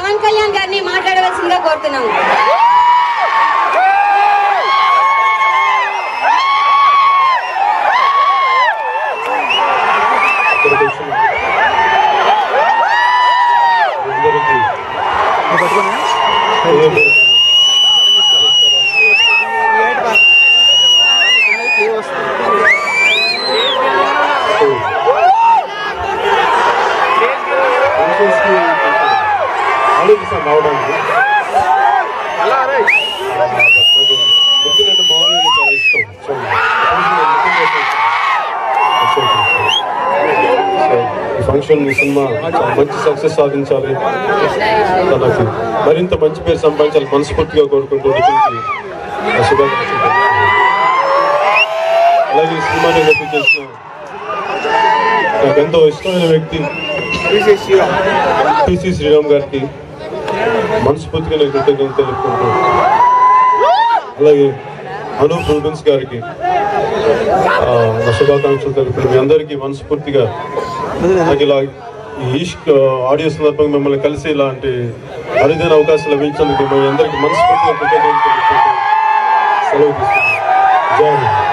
పవన్ కళ్యాణ్ గారిని మాట్లాడవలసిందిగా కోరుతున్నాము ఇక్కడికి వచ్చిన అందరికీ ఆలోచిస్తాను రావడానికి ఎందుకంటే మామూలుగా చాలా ఇష్టం సో ఈ ఫంక్షన్ ఈ సినిమా చాలా మంచి సక్సెస్ సాధించాలి తనకి మరింత మంచి పేరు సంపాదించాలి మనస్ఫూర్తిగా కోరుకుంటూ నిఖిల్కి నా శుభాకాంక్షలు తెలుపుతున్నాను. అలాగే ఈ సినిమాని గట్టి చేసిన నాకు ఎంతో ఇష్టమైన వ్యక్తి పిసి శ్రీరామ్ గారికి మనస్ఫూర్తిగా నేను కృతజ్ఞతలు తెలుపుకుంటూ అలాగే అనూప్ రూబెన్స్ గారికి ఆ, నా శుభాకాంక్షలు తెలుపుతూ మీ అందరికీ మనస్ఫూర్తిగా నాకు ఇలా ఈ ఈష్క్ ఆడియో సందర్భంగా మిమ్మల్ని కలిసి ఇలాంటి అరుదైన అవకాశం లభించినందుకు మీ అందరికీ మనస్ఫూర్తిగా కృతజ్ఞతలు తెలుపుకుంటూ సెలవు తీసుకున్నాను జై హింద్